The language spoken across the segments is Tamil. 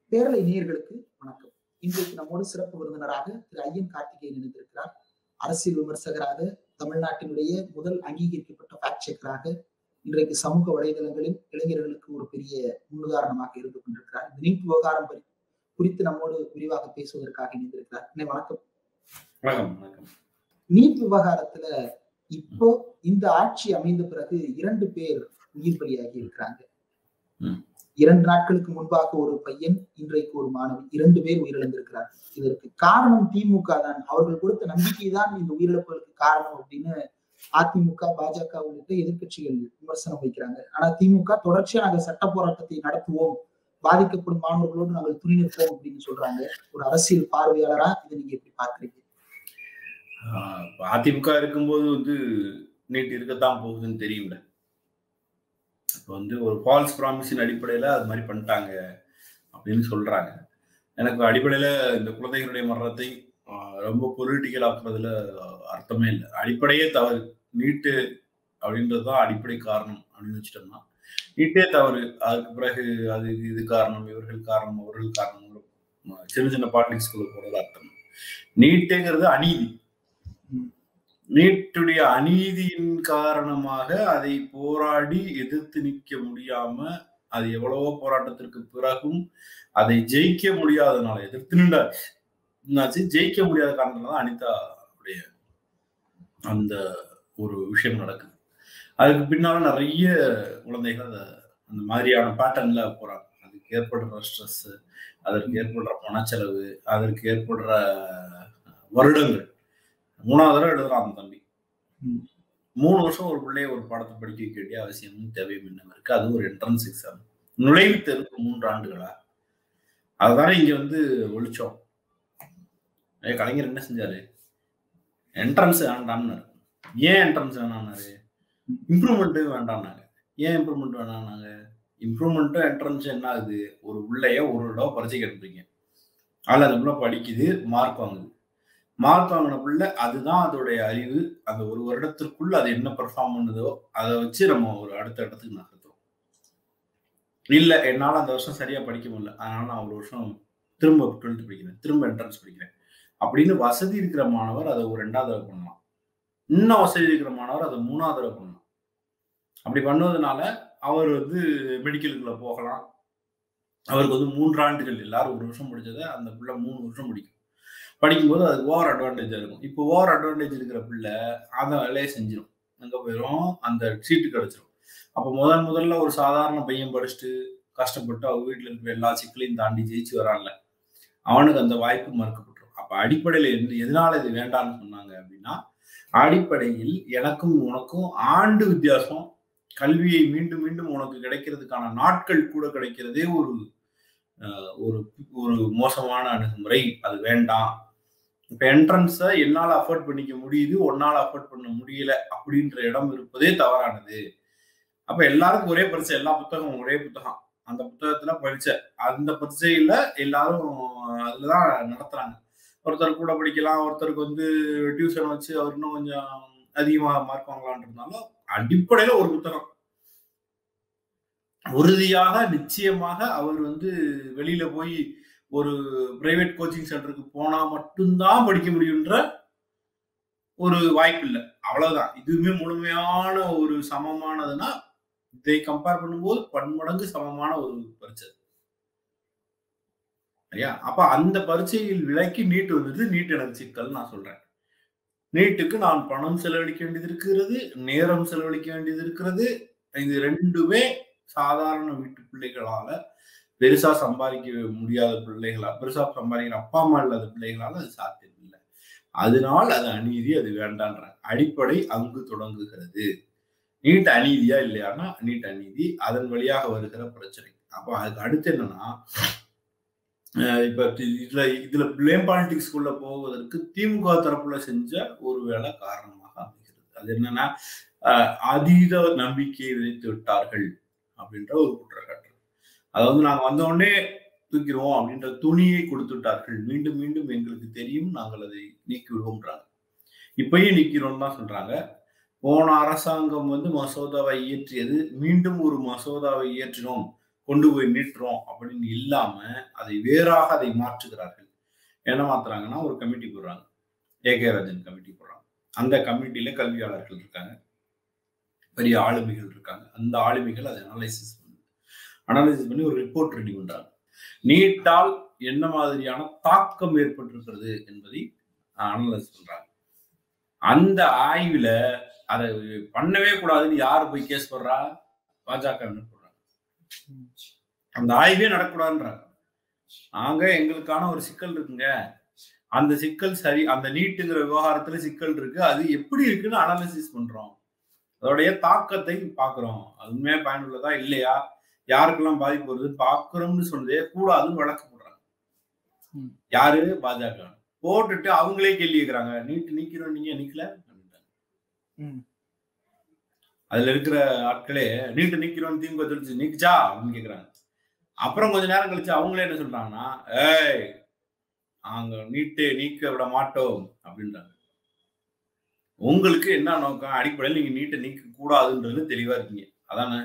பேரலை நேயர்களுக்கு வணக்கம் இன்றைக்கு நம்மோடு சிறப்பு விருந்தினராக திரு ஐயன் கார்த்திகேயன் இணைந்திருக்கிறார் அரசியல் விமர்சகராக தமிழ்நாட்டினுடைய முதல் அங்கீகரிக்கப்பட்ட ஃபேக்ட் செக்கராக இன்றைக்கு சமூக வலைதளங்களில் இளைஞர்களுக்கு ஒரு பெரிய முன்னுதாரணமாக இருந்து கொண்டிருக்கிறார் இந்த நீட் விவகாரம் பற்றி குறித்து நம்மோடு விரிவாக பேசுவதற்காக இணைந்திருக்கிறார் அண்ணே, வணக்கம் வணக்கம் வணக்கம் நீட் விவகாரத்துல இப்போ இந்த ஆட்சி அமைந்த பிறகு இரண்டு பேர் உயிர் பலியாகி இருக்கிறாங்க ம். இரண்டு நாட்களுக்கு முன்பாக ஒரு பையன் இன்றைக்கு ஒரு மாணவி இரண்டு பேர் உயிரிழந்திருக்கிறார் இதற்கு காரணம் திமுக தான் அவர்கள் கொடுத்த நம்பிக்கை தான் இந்த உயிரிழப்புகளுக்கு காரணம் அப்படின்னு அதிமுக பாஜக உள்ளிட்ட எதிர்க்கட்சிகள் விமர்சனம் வைக்கிறாங்க ஆனா திமுக தொடர்ச்சியா நாங்க சட்ட போராட்டத்தை நடத்துவோம் பாதிக்கப்படும் மாணவர்களோடு நாங்கள் துணி நிற்போம் அப்படின்னு சொல்றாங்க ஒரு அரசியல் பார்வையாளரா இதை நீங்க எப்படி பாக்குறீங்க ஆஹ் இப்ப அதிமுக இருக்கும்போது வந்து நீட் இருக்கத்தான் போகுதுன்னு தெரியும்ல இப்போ வந்து ஒரு ஃபால்ஸ் ப்ராமிஸின் அடிப்படையில அது மாதிரி பண்ணிட்டாங்க அப்படின்னு சொல்றாங்க எனக்கு அடிப்படையில இந்த குழந்தைகளுடைய மரணத்தை ஆஹ் ரொம்ப பொலிட்டிக்கல் ஆக்குறதுல அர்த்தமே இல்லை அடிப்படையே தவறு நீட்டு அப்படின்றது தான் அடிப்படை காரணம் அப்படின்னு வச்சுட்டோம்னா நீட்டே தவறு அதுக்கு பிறகு அது இது காரணம் இவர்கள் காரணம் அவர்கள் காரணம் சின்ன சின்ன பாலிடிக்ஸ்குள்ள போறது அர்த்தம் நீட்டுங்கிறது அநீதி நீட்டுடைய அநீதியின் காரணமாக அதை போராடி எதிர்த்து நிற்க முடியாம அது எவ்வளவோ போராட்டத்திற்கு பிறகும் அதை ஜெயிக்க முடியாதனால எதிர்த்து நின்றார் என்னாச்சு ஜெயிக்க முடியாத காரணத்தினால அனிதா உடைய அந்த ஒரு விஷயம் நடக்குது அதுக்கு பின்னால நிறைய குழந்தைகள் அந்த அந்த மாதிரியான பேட்டர்ன்ல போறாங்க அதுக்கு ஏற்படுற ஸ்ட்ரெஸ் அதற்கு ஏற்படுற பணச்செலவு அதற்கு ஏற்படுற வருடங்கள் மூணாவது தடவை எழுதுறான் அந்த தம்பி ம். மூணு வருஷம் ஒரு பிள்ளைய ஒரு பாடத்தை படிக்க வைக்க வேண்டிய அவசியமும் தேவையும் என்ன இருக்கு அது ஒரு என்ட்ரன்ஸ் எக்ஸாம் நுழைவுத் தேர்வு மூன்று ஆண்டுகளா அதுதானே இங்க வந்து ஒழிச்சோம் ஏ கலைஞர் என்ன செஞ்சாரு என்ட்ரன்ஸ் வேண்டாம்னாரு ஏன் என்ட்ரன்ஸ் வேணாம்னாரு இம்ப்ரூவ்மெண்ட் வேண்டாம்னாங்க ஏன் இம்ப்ரூவ்மெண்ட் வேணாம்னாங்க இம்ப்ரூவ்மெண்ட்டும் என்ட்ரன்ஸ் என்ன ஆகுது ஒரு பிள்ளைய ஒரு தடவை பரிச்சைக்கு அனுப்புறீங்க அதில் அந்த பிள்ளை படிக்குது மார்க் வாங்குது மார்க் வாங்கின பிள்ளை அதுதான் அதோடைய அறிவு அந்த ஒரு வருடத்திற்குள்ள அது என்ன பெர்ஃபார்ம் பண்ணுதோ அதை வச்சு நம்ம ஒரு அடுத்த இடத்துக்கு நகர்த்துறோம் இல்ல என்னால அந்த வருஷம் சரியா படிக்க முடியல அதனால நான் ஒரு வருஷம் திரும்ப டுவெல்த் படிக்கிறேன் திரும்ப என்ட்ரன்ஸ் படிக்கிறேன் அப்படின்னு வசதி இருக்கிற மாணவர் அதை ஒரு ரெண்டாவது தடவை பண்ணலாம் இன்னும் வசதி இருக்கிற மாணவர் அதை மூணாவது தடவை பண்ணலாம் அப்படி பண்ணுவதனால அவர் வந்து மெடிக்கலுக்குள்ள போகலாம் அவருக்கு வந்து மூன்று ஆண்டுகள் எல்லாரும் ஒரு வருஷம் படிச்சதை அந்த பிள்ளை மூணு வருஷம் படிக்கும் படிக்கும்போது அது ஓவர் அட்வான்டேஜாக இருக்கும் இப்போ ஓவர் அட்வான்டேஜ் இருக்கிற பிள்ளை அந்த வேலையை செஞ்சிடும் அங்கே போயிடும் அந்த சீட்டு கிடைச்சிரும் அப்போ முதல் முதல்ல ஒரு சாதாரண பையன் படிச்சுட்டு கஷ்டப்பட்டு அவங்க வீட்டில் இருக்கிற எல்லா சிக்கலையும் தாண்டி ஜெயிச்சு வரான்ல அவனுக்கு அந்த வாய்ப்பு மறுக்கப்பட்டுரும் அப்போ அடிப்படையில் எந்த எதனால இது வேண்டாம்னு சொன்னாங்க அப்படின்னா அடிப்படையில் எனக்கும் உனக்கும் ஆண்டு வித்தியாசம் கல்வியை மீண்டும் மீண்டும் உனக்கு கிடைக்கிறதுக்கான நாட்கள் கூட கிடைக்கிறதே ஒரு அஹ், ஒரு ஒரு மோசமான அணுகுமுறை அது வேண்டாம் இப்ப என்ட்ரன்ஸை என்னால அஃபோர்ட் பண்ணிக்க முடியுது ஒன்னால அஃபோர்ட் பண்ண முடியல அப்படின்ற இடம் இருப்பதே தவறானது அப்ப எல்லாருக்கும் ஒரே பரிசை எல்லா புத்தகம் ஒரே புத்தகம் அந்த புத்தகத்துல படிச்ச அந்த பரீட்சையில எல்லாரும் அதுலதான் நடத்துறாங்க ஒருத்தர் கூட படிக்கலாம் ஒருத்தருக்கு வந்து டியூஷன் வச்சு அவர் இன்னும் கொஞ்சம் அதிகமாக மார்க் வாங்கலான்றதுனாலும் அடிப்படையில ஒரு புத்தகம் உறுதியாக நிச்சயமாக அவர் வந்து வெளியில போய் ஒரு பிரைவேட் கோச்சிங் சென்டருக்கு போனா மட்டும்தான் படிக்க முடியுன்ற ஒரு வாய்ப்பு இல்லை அவ்வளவுதான் இதுவுமே முழுமையான ஒரு சமமானதுன்னா இதை கம்பேர் பண்ணும்போது பன்மடங்கு சமமான ஒரு பரீட்சை சரியா அப்ப அந்த பரீட்சையில் விலைக்கு நீட் வந்தது நீட் எனக்கு சிக்கல் நான் சொல்றேன் நீட்டுக்கு நான் பணம் செலவழிக்க வேண்டியது இருக்கிறது நேரம் செலவழிக்க வேண்டியது இருக்கிறது இது ரெண்டுமே சாதாரண வீட்டு பிள்ளைகளால பெருசா சம்பாதிக்க முடியாத பிள்ளைகளா பெருசா சம்பாதிக்கிற அப்பா அம்மா இல்லாத பிள்ளைகளால அது சாத்தியம் இல்லை அதனால் அது அநீதி அது வேண்டான்ற அடிப்படை அங்கு தொடங்குகிறது நீட் அநீதியா இல்லையானா நீட் அநீதி அதன் வழியாக வருகிற பிரச்சனை அப்ப அதுக்கு அடுத்து என்னன்னா அஹ் இப்ப இதுல இதுல பிளேம் பாலிடிக்ஸ்குள்ள போவதற்கு திமுக தரப்புல செஞ்ச ஒரு வேலை காரணமாக அமைகிறது அது என்னன்னா அஹ் அதீத நம்பிக்கையை விதைத்து விட்டார்கள் அப்படின்ற ஒரு குற்றச்சாட்டு அதாவது நாங்க வந்த உடனே தூக்கிடுவோம் அப்படின்ற துணியை கொடுத்து விட்டார்கள் மீண்டும் மீண்டும் எங்களுக்கு தெரியும் நாங்கள் அதை நீக்கி விடுவோம்ன்றாங்க இப்பயும் நீக்கிறோம் தான் சொல்றாங்க போன அரசாங்கம் வந்து மசோதாவை இயற்றியது மீண்டும் ஒரு மசோதாவை இயற்றினோம் கொண்டு போய் நீட்டுறோம் அப்படின்னு இல்லாம அதை வேறாக அதை மாற்றுகிறார்கள் என்ன மாத்துறாங்கன்னா ஒரு கமிட்டி போடுறாங்க ஏ கே ராஜன் கமிட்டி போடுறாங்க அந்த கமிட்டியில கல்வியாளர்கள் இருக்காங்க பெரிய ஆளுமைகள் இருக்காங்க அந்த ஆளுமைகள் அதை அனலைசிஸ் பண்ணி அனலைசிஸ் பண்ணி ஒரு ரிப்போர்ட் ரெடி பண்றாங்க நீட்டால் என்ன மாதிரியான தாக்கம் ஏற்பட்டிருக்கிறது என்பதை அனலைஸ் பண்றாங்க அந்த ஆய்வுல அதை பண்ணவே கூடாதுன்னு யாரு போய் கேஸ் போடுறா பாஜக போடுறாங்க அந்த ஆய்வே நடக்கூடாதுன்றாங்க நாங்க எங்களுக்கான ஒரு சிக்கல் இருக்குங்க அந்த சிக்கல் சரி அந்த நீட்டுங்கிற விவகாரத்துல சிக்கல் இருக்கு அது எப்படி இருக்குன்னு அனாலிசிஸ் பண்றோம் அதோடைய தாக்கத்தை பாக்குறோம் அது உண்மையா பயனுள்ளதா இல்லையா யாருக்கெல்லாம் பாதிப்பு வருது பாக்குறோம்னு சொன்னதே கூடாதுன்னு வழக்கு போடுறாங்க யாரு பாஜக போட்டுட்டு அவங்களே கேள்வி கேட்கிறாங்க நீட்டு நீக்கிறோம் நீங்க நிக்கல அதுல இருக்கிற ஆட்களே நீட்டு நீக்கிறோம் திமுக தெரிஞ்சு நீக்குச்சா அப்படின்னு கேக்குறாங்க அப்புறம் கொஞ்ச நேரம் கழிச்சு அவங்களே என்ன சொல்றாங்கன்னா ஏய் நாங்க நீட்டு நீக்க விட மாட்டோம் அப்படின்றாங்க உங்களுக்கு என்ன நோக்கம் அடிப்படையில் நீங்க நீட்டை நீக்க கூடாதுன்றது தெளிவா இருக்கீங்க அதானே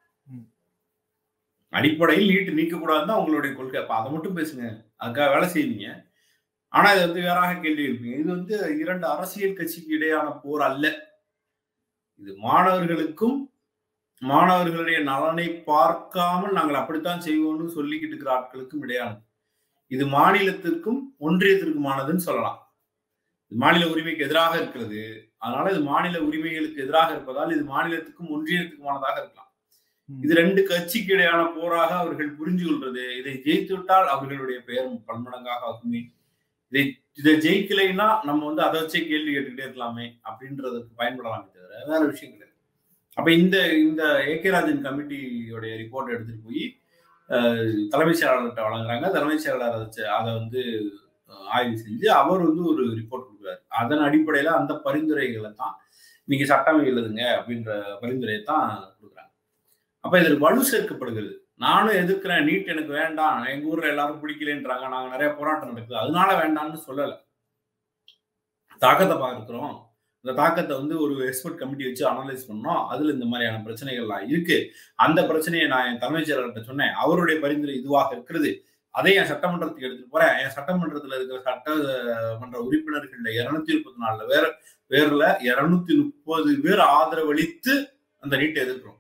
அடிப்படையில் நீட்டு நீக்க கூடாதுன்னு உங்களுடைய கொள்கை அப்ப அதை மட்டும் பேசுங்க அதுக்காக வேலை செய்வீங்க ஆனா இது வந்து வேறாக கேள்வி இருப்பீங்க இது வந்து இரண்டு அரசியல் கட்சிக்கு இடையான போர் அல்ல இது மாணவர்களுக்கும் மாணவர்களுடைய நலனை பார்க்காமல் நாங்கள் அப்படித்தான் செய்வோம்னு சொல்லிக்கிட்டு இருக்கிற ஆட்களுக்கும் இடையானது இது மாநிலத்திற்கும் ஒன்றியத்திற்குமானதுன்னு சொல்லலாம் மாநில உரிமைக்கு எதிராக இருக்கிறது அதனால இது மாநில உரிமைகளுக்கு எதிராக இருப்பதால் இது மாநிலத்துக்கும் ஒன்றியத்துக்குமானதாக இருக்கலாம் இது ரெண்டு கட்சிக்கு இடையான போராக அவர்கள் புரிஞ்சு கொள்றது இதை ஜெயித்து விட்டால் அவர்களுடைய பெயர் பன்மடங்காக ஆகுமே இதை இதை ஜெயிக்கலைன்னா நம்ம வந்து அதை வச்சே கேள்வி கேட்டுக்கிட்டே இருக்கலாமே அப்படின்றதுக்கு பயன்படலாமே தவிர வேற விஷயம் கிடையாது அப்ப இந்த இந்த ஏ கே ராஜன் கமிட்டியோடைய ரிப்போர்ட் எடுத்துட்டு போய் தலைமைச் செயலாளர்கிட்ட வழங்குறாங்க தலைமைச் செயலாளர் அதை அதை வந்து ஆய்வு செஞ்சு அவர் வந்து ஒரு ரிப்போர்ட் கொடுக்குறாரு அதன் அடிப்படையில அந்த பரிந்துரைகளை தான் நீங்க சட்டம் எழுதுங்க அப்படின்ற பரிந்துரையை தான் கொடுக்குறாங்க அப்ப இதில் வலு சேர்க்கப்படுகிறது நானும் எதிர்க்கிறேன் நீட் எனக்கு வேண்டாம் எங்க ஊர்ல எல்லாரும் பிடிக்கலன்றாங்க நாங்க நிறைய போராட்டம் நடக்குது அதனால வேண்டாம்னு சொல்லல தாக்கத்தை பார்க்கிறோம் இந்த தாக்கத்தை வந்து ஒரு எக்ஸ்பர்ட் கமிட்டி வச்சு அனலைஸ் பண்ணோம் அதுல இந்த மாதிரியான பிரச்சனைகள்லாம் இருக்கு அந்த பிரச்சனையை நான் என் தலைமைச் செயலர்கிட்ட சொன்னேன் அவருடைய பரிந்துரை இதுவாக இருக்கிறது அதை என் சட்டமன்றத்துக்கு எடுத்துட்டு போறேன் என் சட்டமன்றத்துல இருக்கிற சட்டமன்ற உறுப்பினர்கள்ல இருநூத்தி முப்பத்தி நாலுல வேற பேர்ல இருநூத்தி முப்பது பேர் ஆதரவளித்து அந்த நீட்டை எதிர்க்கிறோம்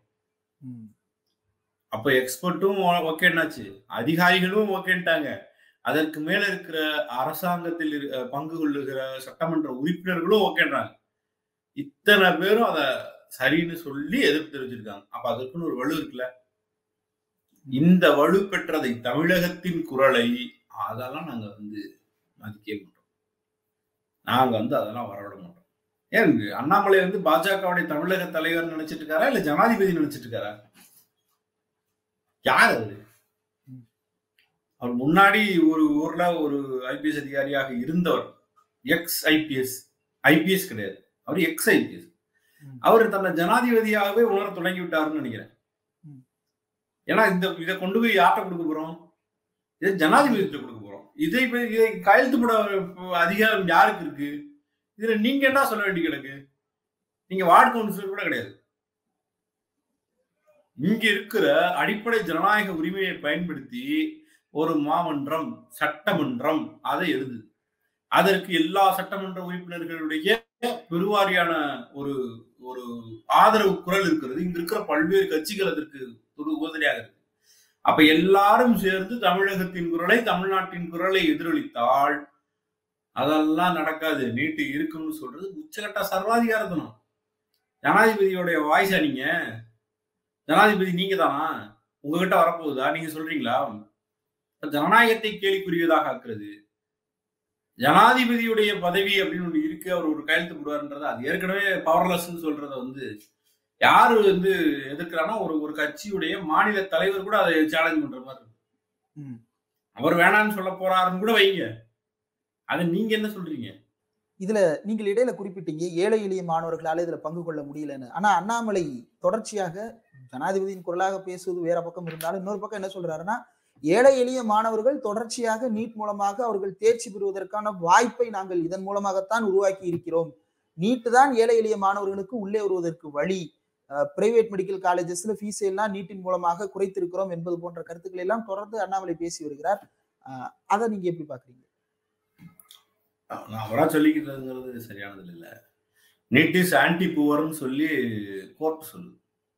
அப்ப எக்ஸ்பர்ட்டும் ஓகேன்னாச்சு அதிகாரிகளும் ஓகேன்ட்டாங்க அதற்கு மேல இருக்கிற அரசாங்கத்தில் பங்கு கொள்ளுகிற சட்டமன்ற உறுப்பினர்களும் ஓகேன்றாங்க இத்தனை பேரும் அத சரின்னு சொல்லி எதிர்ப்பு தெரிவிச்சிருக்காங்க அப்ப அதற்குன்னு ஒரு வலு இருக்குல்ல இந்த வலு பெற்றதை தமிழகத்தின் குரலை அதெல்லாம் நாங்க வந்து மதிக்க மாட்டோம் நாங்க வந்து அதெல்லாம் வரவிட மாட்டோம் ஏன் அண்ணாமலை வந்து பாஜகவுடைய தமிழக தலைவர் நினைச்சிட்டு இருக்காரா இல்ல ஜனாதிபதி நினைச்சிட்டு இருக்காரா யார் அவரு அவர் முன்னாடி ஒரு ஊர்ல ஒரு ஐபிஎஸ் அதிகாரியாக இருந்தவர் எக்ஸ் ஐபிஎஸ் ஐபிஎஸ் கிடையாது அவர் எக்ஸ் ஐபிஎஸ் அவர் தன்னை ஜனாதிபதியாகவே உணர தொடங்கி விட்டாருன்னு நினைக்கிறேன் ஏன்னா இந்த இதை கொண்டு போய் யார்கிட்ட கொடுக்க போறோம் இதை ஜனாதிபதிகிட்ட கொடுக்க போறோம் இதை இதை கையெழுத்து போட அதிகாரம் யாருக்கு இருக்கு இதுல நீங்க என்ன சொல்ல வேண்டி கிடக்கு நீங்க வார்டு கவுன்சிலர் கூட கிடையாது இங்க இருக்கிற அடிப்படை ஜனநாயக உரிமையை பயன்படுத்தி ஒரு மாமன்றம் சட்டமன்றம் அதை எழுது அதற்கு எல்லா சட்டமன்ற உறுப்பினர்களுடைய பெருவாரியான ஒரு ஒரு ஆதரவு குரல் இருக்கிறது இங்க இருக்கிற பல்வேறு கட்சிகள் அதற்கு ஒரு உதவியாக இருக்கு அப்ப எல்லாரும் சேர்ந்து தமிழகத்தின் குரலை தமிழ்நாட்டின் குரலை எதிரொலித்தால் அதெல்லாம் நடக்காது நீட்டு இருக்கும்னு சொல்றது உச்சகட்ட சர்வாதிகாரத்தனம் ஜனாதிபதியோடைய வாய்ஸா நீங்க ஜனாதிபதி நீங்க தானா உங்ககிட்ட வரப்போகுதா நீங்க சொல்றீங்களா ஜனநாயகத்தை கேள்விக்குரியதாக ஆக்குறது ஜனாதிபதியுடைய பதவி அப்படின்னு ஒண்ணு இருக்கு அவர் ஒரு கையெழுத்து போடுவார்ன்றது அது ஏற்கனவே பவர்லெஸ்ன்னு சொல்றத வந்து யாரு வந்து எதிர்க்கிறான்னா ஒரு ஒரு கட்சியுடைய மாநில தலைவர் கூட அதை சேலஞ்ச் பண்ற மாதிரி இருக்கு அவர் வேணான்னு சொல்ல போறாருன்னு கூட வைங்க அதை நீங்க என்ன சொல்றீங்க இதுல நீங்கள் இடையில குறிப்பிட்டீங்க ஏழை எளிய மாணவர்களால இதுல பங்கு கொள்ள முடியலன்னு ஆனா அண்ணாமலை தொடர்ச்சியாக ஜனாதிபதியின் குரலாக பேசுவது வேற பக்கம் இருந்தாலும் இன்னொரு பக்கம் என்ன சொல்றாருன்னா ஏழை எளிய மாணவர்கள் தொடர்ச்சியாக நீட் மூலமாக அவர்கள் தேர்ச்சி பெறுவதற்கான வாய்ப்பை நாங்கள் இதன் மூலமாகத்தான் உருவாக்கி இருக்கிறோம் நீட்டு தான் ஏழை எளிய மாணவர்களுக்கு உள்ளே வருவதற்கு வழி பிரைவேட் மெடிக்கல் காலேஜஸ்ல ஃபீஸ் எல்லாம் நீட்டின் மூலமாக குறைத்திருக்கிறோம் என்பது போன்ற கருத்துக்களை எல்லாம் தொடர்ந்து அண்ணாமலை பேசி வருகிறார் அஹ் அதை நீங்க எப்படி பாக்குறீங்க நான் அவரா சொல்லிக்கிறதுங்கிறது சரியானது இல்ல நீட் இஸ் ஆன்டி புவர்னு சொல்லி கோர்ட் சொல்லுது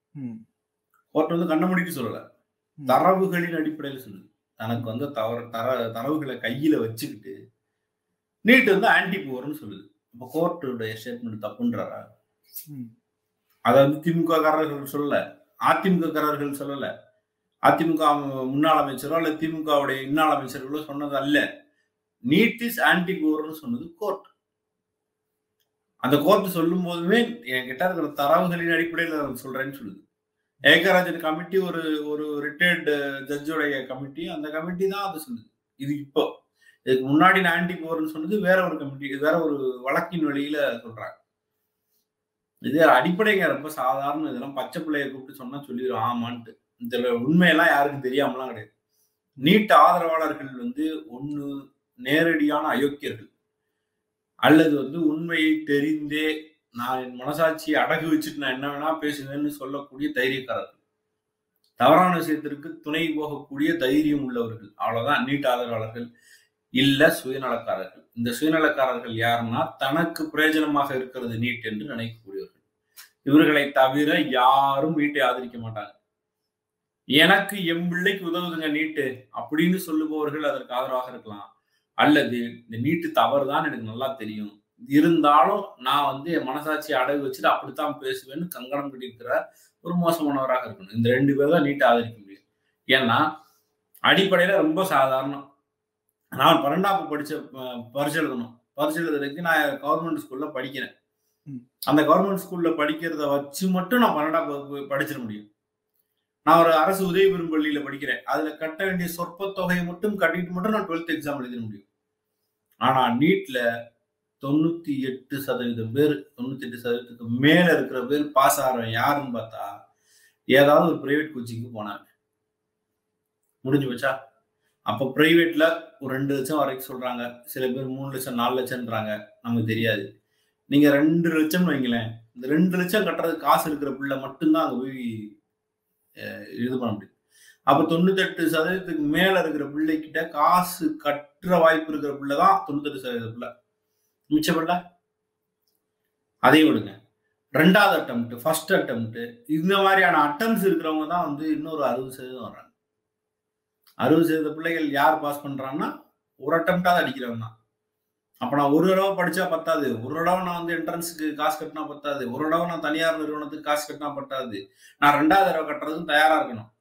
கோர்ட் வந்து கண்ண மூடிட்டு சொல்லல ம். தரவுகளின் அடிப்படையில் சொல்லுது தனக்கு வந்து தவறு தர தரவுகளை கையில வச்சுக்கிட்டு நீட் வந்து ஆன்டி புவர்னு சொல்லுது இப்போ கோர்ட்டுடைய ஸ்டேட்மெண்ட் தப்புன்றாரா ம். அதை வந்து திமுக காரர்கள் சொல்லல அதிமுக காரர்கள் சொல்லல அதிமுக முன்னாள் அமைச்சரோ அல்ல திமுகவுடைய இன்னாள் அமைச்சர்களோ சொன்னது அல்ல நீட் இஸ் ஆன்டி புவர்னு சொன்னது கோர்ட் அந்த கோர்ட் சொல்லும் போதுமே என்கிட்ட இருக்கிற தரவுகளின் அடிப்படையில் நான் சொல்றேன்னு சொல்லுது ஏகராஜன் கமிட்டி ஒரு ஒரு ரிட்டையர்டு ஜட்ஜோடைய கமிட்டி அந்த கமிட்டி தான் அது சொல்லுது இது இப்போ இதுக்கு முன்னாடி நான் ஆன்டி போர்னு சொன்னது வேற ஒரு கமிட்டி வேற ஒரு வழக்கின் வழியில சொல்றாங்க இது அடிப்படைங்க ரொம்ப சாதாரண இதெல்லாம் பச்சை பிள்ளைய கூப்பிட்டு சொன்னா சொல்லிடுவோம் ஆமான்ட்டு இதுல உண்மையெல்லாம் யாருக்கும் தெரியாமலாம் கிடையாது நீட் ஆதரவாளர்கள் வந்து ஒண்ணு நேரடியான அயோக்கியர்கள் அல்லது வந்து உண்மையை தெரிந்தே நான் என் மனசாட்சியை அடகு வச்சுட்டு நான் என்ன வேணா பேசுவேன்னு சொல்லக்கூடிய தைரியக்காரர்கள் தவறான விஷயத்திற்கு துணை போகக்கூடிய தைரியம் உள்ளவர்கள் அவ்வளவுதான் நீட் ஆதரவாளர்கள் இல்ல சுயநலக்காரர்கள் இந்த சுயநலக்காரர்கள் யாருன்னா தனக்கு பிரயோஜனமாக இருக்கிறது நீட் என்று நினைக்கக்கூடியவர்கள் இவர்களை தவிர யாரும் நீட்டை ஆதரிக்க மாட்டாங்க எனக்கு என் பிள்ளைக்கு உதவுதுங்க நீட்டு அப்படின்னு சொல்லுபவர்கள் அதற்கு ஆதரவாக இருக்கலாம் அல்லது இந்த நீட்டு தவறுதான் எனக்கு நல்லா தெரியும் இருந்தாலும் நான் வந்து என் மனசாட்சியை அடகு வச்சுட்டு அப்படித்தான் பேசுவேன்னு கங்கணம் கட்டியிருக்கிற ஒரு மோசமானவராக இருக்கணும் இந்த ரெண்டு பேர் தான் நீட்டை ஆதரிக்க முடியும் ஏன்னா அடிப்படையில ரொம்ப சாதாரணம் நான் பன்னெண்டாம் படிச்ச அஹ், பரிசு எழுதணும் பரிசு எழுதுறதுக்கு நான் கவர்மெண்ட் ஸ்கூல்ல படிக்கிறேன் ம். அந்த கவர்மெண்ட் ஸ்கூல்ல படிக்கிறத வச்சு மட்டும் நான் பன்னெண்டாம் வகுப்பு படிச்சிட முடியும் நான் ஒரு அரசு உதவி பெறும் பள்ளியில படிக்கிறேன் அதுல கட்ட வேண்டிய சொற்ப தொகையை மட்டும் கட்டிட்டு மட்டும் நான் டுவெல்த் எக்ஸாம் எழுத முடியும் ஆனா நீட்ல தொண்ணூத்தி எட்டு சதவீதம் பேர் தொண்ணூத்தி எட்டு சதவீதத்துக்கு மேல இருக்கிற பேர் பாஸ் ஆகிறவன் யாருன்னு பார்த்தா ஏதாவது ஒரு பிரைவேட் கோச்சிங்க்கு போனாங்க முடிஞ்சு போச்சா அப்ப பிரைவேட்ல ஒரு ரெண்டு லட்சம் வரைக்கும் சொல்றாங்க சில பேர் மூணு லட்சம் நாலு லட்சம்ன்றாங்க நமக்கு தெரியாது நீங்க ரெண்டு லட்சம்னு வைங்களேன் இந்த ரெண்டு லட்சம் கட்டுறதுக்கு காசு இருக்கிற பிள்ளை மட்டும்தான் அங்க போய் அஹ், இது பண்ண முடியும் அப்ப தொண்ணூத்தெட்டு சதவீதத்துக்கு மேல இருக்கிற பிள்ளைகிட்ட காசு கட்டுற வாய்ப்பு இருக்கிற பிள்ளை தான் தொண்ணூத்தெட்டு சதவீத பிள்ளை மிச்ச பிள்ளை அதையும் விடுங்க ரெண்டாவது அட்டம்ப்ட் ஃபர்ஸ்ட் அட்டம்ப்ட் இந்த மாதிரியான அட்டம்ஸ் இருக்கிறவங்க தான் வந்து இன்னொரு அறுபது சதவீதம் வர்றாங்க அறுபது சதவீத பிள்ளைகள் யார் பாஸ் பண்றாங்கன்னா ஒரு அட்டம்ப்டாவது அடிக்கிறவங்க தான் அப்ப நான் ஒரு தடவை படிச்சா பத்தாது ஒரு தடவை நான் வந்து என்ட்ரன்ஸுக்கு காசு கட்டினா பத்தாது ஒரு தடவை நான் தனியார் நிறுவனத்துக்கு காசு கட்டினா பத்தாது நான் ரெண்டாவது தடவை கட்டுறதுக்கு தயாரா இருக்கணும்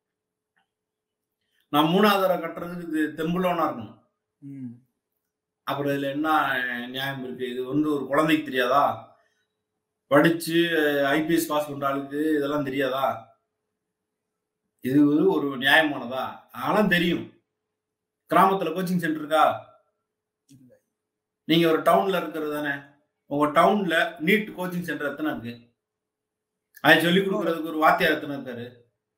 நான் மூணாவது தடவை கட்டுறதுக்கு இது தெம்புலவனா இருக்கணும் ம். அப்புறம் இதுல என்ன நியாயம் இருக்கு இது வந்து ஒரு குழந்தைக்கு தெரியாதா படிச்சு ஐபிஎஸ் பாஸ் பண்ற ஆளுக்கு இதெல்லாம் தெரியாதா இது வந்து ஒரு நியாயமானதா அதெல்லாம் தெரியும் கிராமத்துல கோச்சிங் சென்டர் இருக்கா இல்ல. நீங்க ஒரு டவுன்ல இருக்கிறது தானே உங்க டவுன்ல நீட் கோச்சிங் சென்டர் எத்தனை இருக்கு அதை சொல்லி கொடுக்கறதுக்கு ஒரு வாத்தியார் எத்தனை இருக்காரு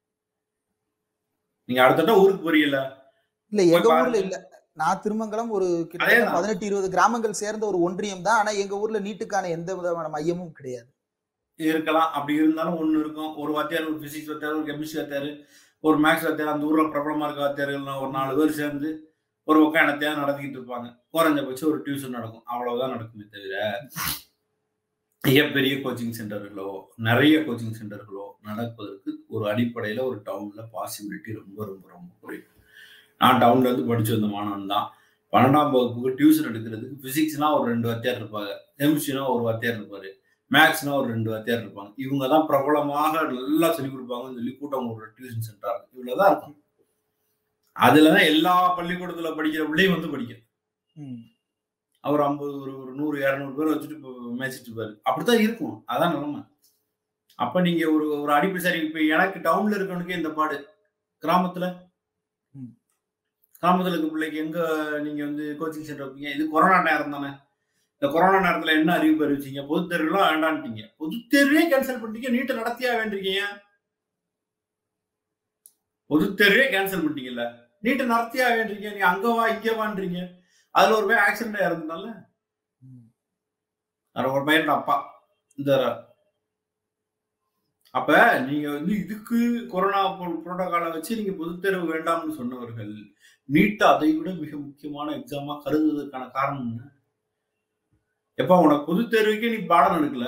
நீங்க அடுத்தட்ட ஊருக்கு போறீங்கல்ல இல்ல போய் எங்க பாருங்க. ஊர்ல இல்ல நான் திருமங்கலம் ஒரு கிட்டத்தட்ட அதேதான். பதினெட்டு இருபது கிராமங்கள் சேர்ந்த ஒரு ஒன்றியம் தான் ஆனா எங்க ஊர்ல நீட்டுக்கான எந்த விதமான மையமும் கிடையாது இருக்கலாம் அப்படி இருந்தாலும் ஒண்ணு இருக்கும் ஒரு வாத்தியார் ஒரு பிசிக்ஸ் வாத்தியார் ஒரு கெமிஸ்ட்ரி வாத்தியார் ஒரு மேக்ஸ் வாத்தியார் அந்த ஊர்ல பிரபலமா இருக்க வாத்தியார்கள் ஒரு நாலு பேர் சேர்ந்து ஒரு உட்காணத்தையா நடத்திக்கிட்டு இருப்பாங்க குறைஞ்சபட்சம் ஒரு டியூஷன் நடக்கும் அவ்வளவுதான் நடக்குமே தவிர மிகப்பெரிய கோச்சிங் சென்டர்களோ நிறைய கோச்சிங் சென்டர்களோ நடப்பதற்கு ஒரு அடிப்படையில ஒரு டவுன்ல பாசிபிலிட்டி ரொம்ப ரொம்ப ரொம்ப குறையும் நான் டவுன்ல இருந்து படிச்சு வந்த மாணவன் தான் பன்னெண்டாம் வகுப்புக்கு டியூஷன் எடுக்கிறதுக்கு பிசிக்ஸ்னா ஒரு ரெண்டு வாத்தியார் இருப்பாங்க கெமிஸ்ட்ரினா ஒரு வாத்தியார் இருப்பாரு மேக்ஸ்னா ஒரு ரெண்டு வாத்தியார் இருப்பாங்க இவங்க தான் பிரபலமாக நல்லா சொல்லிக் கொடுப்பாங்கன்னு சொல்லி கூட்டம் ஒரு டியூஷன் சென்டர் இவ்வளவுதான் இருக்கும் அதுலதான் எல்லா பள்ளிக்கூடத்துல படிக்கிற பிள்ளையும் வந்து படிக்கும் ம். அவர் ஐம்பது ஒரு ஒரு நூறு இரநூறு பேர் வச்சுட்டு இப்போ மேய்ச்சிட்டு இருப்பாரு அப்படித்தான் இருக்கும் அதான் நிலைமை அப்ப நீங்க ஒரு ஒரு அடிப்படை சரி இப்ப எனக்கு டவுன்ல இருக்கவனுக்கே இந்த பாடு கிராமத்துல ம். கிராமத்துல இருக்க பிள்ளைக்கு எங்க நீங்க வந்து கோச்சிங் சென்டர் வைப்பீங்க இது கொரோனா நேரம் தானே இந்த கொரோனா நேரத்துல என்ன அறிவிப்பு அறிவிச்சீங்க பொது தேர்வுலாம் வேண்டான்ட்டீங்க பொது தேர்வே கேன்சல் பண்ணிட்டீங்க நீட்டை நடத்தியா வேண்டிருக்கீங்க பொது தேர்வே கேன்சல் பண்ணிட்டீங்கல்ல நீட்டை நடத்தியா வேண்டிருக்கீங்க நீ அங்க வா இங்க வான்றீங்க அதுல ஒரு பையன் ஆக்சிடென்ட் இறந்துனால ம். அது ஒரு பையனோட அப்பா இந்த அப்ப நீங்க வந்து இதுக்கு கொரோனா புரோட்டோகாலை வச்சு நீங்க பொதுத் தேர்வு வேண்டாம்னு சொன்னவர்கள் நீட் அதை விட மிக முக்கியமான எக்ஸாமா கருதுவதற்கான காரணம் என்ன எப்ப உனக்கு பொதுத் தேர்வுக்கே நீ பாடம் எடுக்கல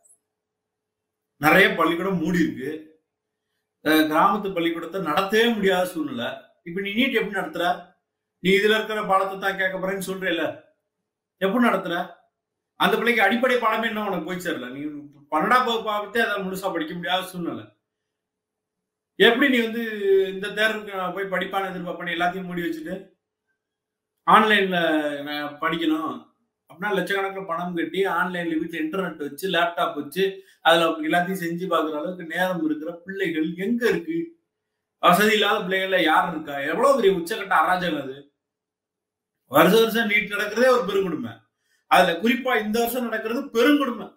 நிறைய பள்ளிக்கூடம் மூடி இருக்கு அஹ் கிராமத்து பள்ளிக்கூடத்தை நடத்தவே முடியாத சூழ்நிலை இப்ப நீ நீட் எப்படி நடத்துற நீ இதுல இருக்கிற பாடத்தை தான் கேட்க போறேன்னு சொல்றேல எப்படி நடத்துற அந்த பிள்ளைக்கு அடிப்படை பாடமே என்ன உனக்கு போய் சேரல நீ பன்னெண்டாம் வகுப்பு ஆகிட்டே அதை முழுசா படிக்க முடியாத சூழ்நிலை எப்படி நீ வந்து இந்த தேர்வுக்கு நான் போய் படிப்பான்னு எதிர்பார்ப்பேன் எல்லாத்தையும் மூடி வச்சுட்டு ஆன்லைன்ல நான் படிக்கணும் அப்படின்னா லட்சக்கணக்கில் பணம் கட்டி ஆன்லைன்ல வீட்டில் இன்டர்நெட் வச்சு லேப்டாப் வச்சு அதுல எல்லாத்தையும் செஞ்சு பார்க்குற அளவுக்கு நேரம் இருக்கிற பிள்ளைகள் எங்க இருக்கு வசதி இல்லாத பிள்ளைகள்ல யார் இருக்கா எவ்வளவு பெரிய உச்சக்கட்ட அராஜகம் அது வருஷ வருஷம் நீட் நடக்கிறதே ஒரு பெருங்கொடுமை அதுல குறிப்பா இந்த வருஷம் நடக்கிறது பெருங்கொடுமை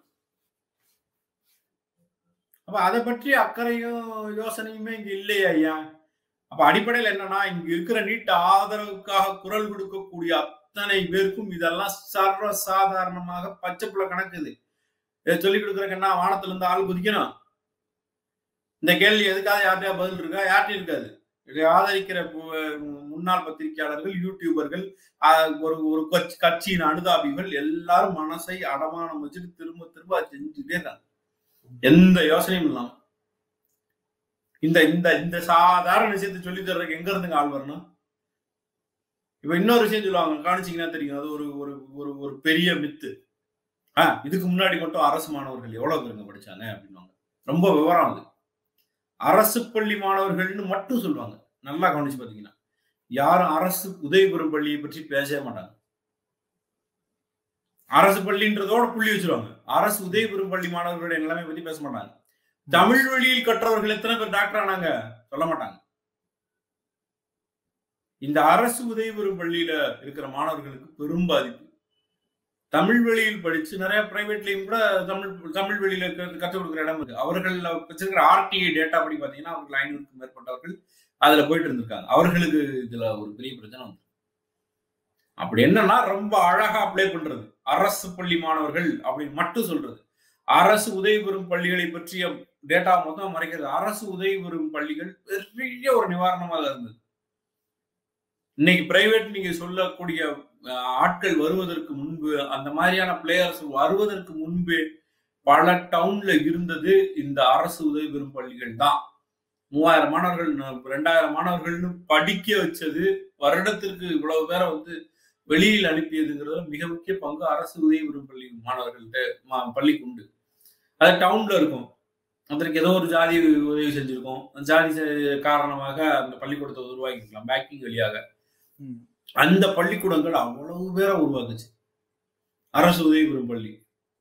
அப்ப அதை பற்றி அக்கறையும் யோசனையுமே இங்க இல்லையா ஐயா அப்ப அடிப்படையில் என்னன்னா இங்க இருக்கிற நீட் ஆதரவுக்காக குரல் கொடுக்கக்கூடிய அத்தனை பேருக்கும் இதெல்லாம் சர்வ சாதாரணமாக பச்சை புள்ள கணக்குது இதை சொல்லிக் கொடுக்குறக்கு என்ன வானத்துல இருந்து ஆள் குதிக்கணும் இந்த கேள்வி எதுக்காக யார்கிட்டயா பதில் இருக்கா யார்ட்டையும் இருக்காது இதை ஆதரிக்கிற பு- முன்னாள் பத்திரிகையாளர்கள் யூடியூபர்கள் ஆஹ் ஒரு ஒரு கட்சி- கட்சியின் அனுதாபிகள் எல்லாரும் மனசை அடமானம் வச்சுட்டு திரும்ப திரும்ப அதை செஞ்சுட்டே இருக்காங்க எந்த யோசனையும் இல்லாம இந்த இந்த இந்த சாதாரண விஷயத்தை சொல்லி தர்றதுக்கு எங்க இருந்துங்க ஆள் வரணும் இப்ப இன்னொரு விஷயம் சொல்லுவாங்க காணிச்சிங்கன்னா தெரியும் அது ஒரு ஒரு ஒரு ஒரு பெரிய மித்து ஆஹ் இதுக்கு முன்னாடி மட்டும் அரசு மாணவர்கள் எவ்வளவு பேருங்க படிச்சாங்க அப்படின்வாங்க ரொம்ப விவரம் அது அரசு பள்ளி மாணவர்கள்னு மட்டும் சொல்லுவாங்க நல்லா கவனிச்சு பாத்தீங்கன்னா யாரும் அரசு உதவி பெறும் பள்ளியை பற்றி பேசவே மாட்டாங்க அரசு பள்ளின்றதோட புள்ளி வச்சிருவாங்க அரசு உதவி பெறும் பள்ளி மாணவர்களுடைய நிலைமை பத்தி பேச மாட்டாங்க தமிழ் வழியில் கற்றவர்கள் எத்தனை பேர் டாக்டர் ஆனாங்க சொல்ல மாட்டாங்க இந்த அரசு உதவி பெறும் பள்ளியில இருக்கிற மாணவர்களுக்கு பெரும் பாதிப்பு தமிழ் வழியில் படிச்சு நிறைய பிரைவேட்லயும் கூட தமிழ் தமிழ் வழியில கத்து- கற்றுக் கொடுக்குற இடம் இருக்கு அவர்கள் வச்சிருக்கிற ஆர்டிஐ டேட்டா படி பாத்தீங்கன்னா அவர்கள் ஐநூறுக்கும் மேற்பட்டவர்கள் அதுல போயிட்டு இருந்திருக்காங்க அவர்களுக்கு இதுல ஒரு பெரிய பிரச்சனை வந்து அப்படி என்னன்னா ரொம்ப அழகா அப்ளை பண்றது அரசு பள்ளி மாணவர்கள் அப்படின்னு மட்டும் சொல்றது அரசு உதவி பெறும் பள்ளிகளை பற்றிய டேட்டா மொத்தம் மறைக்கிறது அரசு உதவி பெறும் பள்ளிகள் பெரிய ஒரு நிவாரணமாக இருந்தது இன்னைக்கு பிரைவேட் நீங்க சொல்லக்கூடிய அஹ், ஆட்கள் வருவதற்கு முன்பு அந்த மாதிரியான பிளேயர்ஸ் வருவதற்கு முன்பே பல டவுன்ல இருந்தது இந்த அரசு உதவி பெறும் பள்ளிகள் தான் மூவாயிரம் மாணவர்கள் ந- ரெண்டாயிரம் மாணவர்கள்னு படிக்க வச்சது வருடத்திற்கு இவ்வளவு பேரை வந்து வெளியில் அனுப்பியதுங்கிறதுல மிக முக்கிய பங்கு அரசு உதவி பெறும் பள்ளி மாணவர்கள்ட்ட மா- பள்ளிக்கு உண்டு அது டவுன்ல இருக்கும் அதற்கு ஏதோ ஒரு ஜாதி உதவி செஞ்சிருக்கோம் அந்த ஜாதி செ- காரணமாக அந்த பள்ளிக்கூடத்தை உருவாக்கிக்கலாம் பேக்கிங் வழியாக ம். அந்த பள்ளிக்கூடங்கள் அவ்வளவு பேரை உருவாக்குச்சு அரசு உதவி பெறும் பள்ளி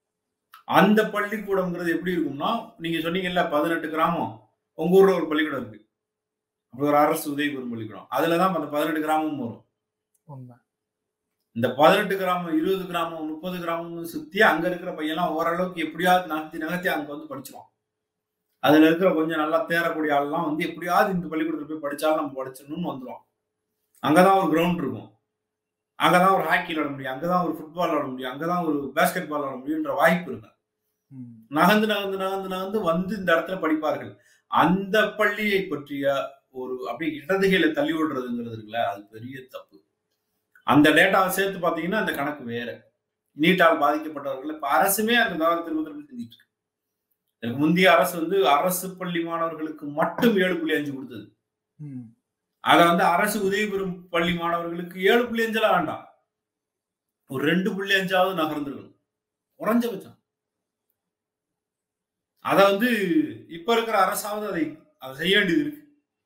அந்த பள்ளிக்கூடம்ங்கிறது எப்படி இருக்கும்னா நீங்க சொன்னீங்கல்ல பதினெட்டு கிராமம் உங்க ஊர்ல ஒரு பள்ளிக்கூடம் இருக்கு அப்படி ஒரு அரசு உதவி பெறும் பள்ளிக்கூடம் அதுலதான் அந்த பதினெட்டு கிராமமும் வரும் உண்மை இந்த பதினெட்டு கிராமம் இருபது கிராமம் முப்பது கிராமம் சுத்தி அங்க இருக்கிற பையன்லாம் ஓரளவுக்கு எப்படியாவது நகர்த்தி நகர்த்தி அங்க வந்து படிச்சிருவான் அதுல இருக்கிற கொஞ்சம் நல்லா தேரக்கூடிய ஆள்லாம் வந்து எப்படியாவது இந்த பள்ளிக்கூடத்துல போய் படிச்சாலும் நம்ம படிச்சிடணும்னு வந்துடும் அங்கதான் ஒரு கிரவுண்ட் இருக்கும் அங்கதான் ஒரு ஹாக்கி விளாட முடியும் அங்கதான் ஒரு ஃபுட்பால் விளாட முடியும் அங்கதான் ஒரு பேஸ்கெட் பால் விளாட முடியுன்ற வாய்ப்பு இருக்கு ம். நகர்ந்து நகர்ந்து நகர்ந்து நகர்ந்து வந்து இந்த இடத்துல படிப்பார்கள் அந்த பள்ளியை பற்றிய ஒரு அப்படியே இடதுகையில தள்ளி விடுறதுங்கிறது இருக்குல்ல அது பெரிய தப்பு அந்த டேட்டாவை சேர்த்து பாத்தீங்கன்னா அந்த கணக்கு வேற நீட்டால் பாதிக்கப்பட்டவர்கள் இப்ப அரசுமே அந்த தவறு திரும்ப திரும்ப செஞ்சுட்டு இருக்கு இதுக்கு முந்தைய அரசு வந்து அரசு பள்ளி மாணவர்களுக்கு மட்டும் ஏழு புள்ளி அஞ்சு கொடுத்தது ம். அத வந்து அரசு உதவி பெறும் பள்ளி மாணவர்களுக்கு ஏழு புள்ளி அஞ்செல்லாம் வேண்டாம் ஒரு ரெண்டு புள்ளி அஞ்சாவது நகர்ந்துருக்கணும் குறைஞ்சபட்சம் அத வந்து இப்ப இருக்கிற அரசாவது அதை அதை செய்ய வேண்டியது இருக்கு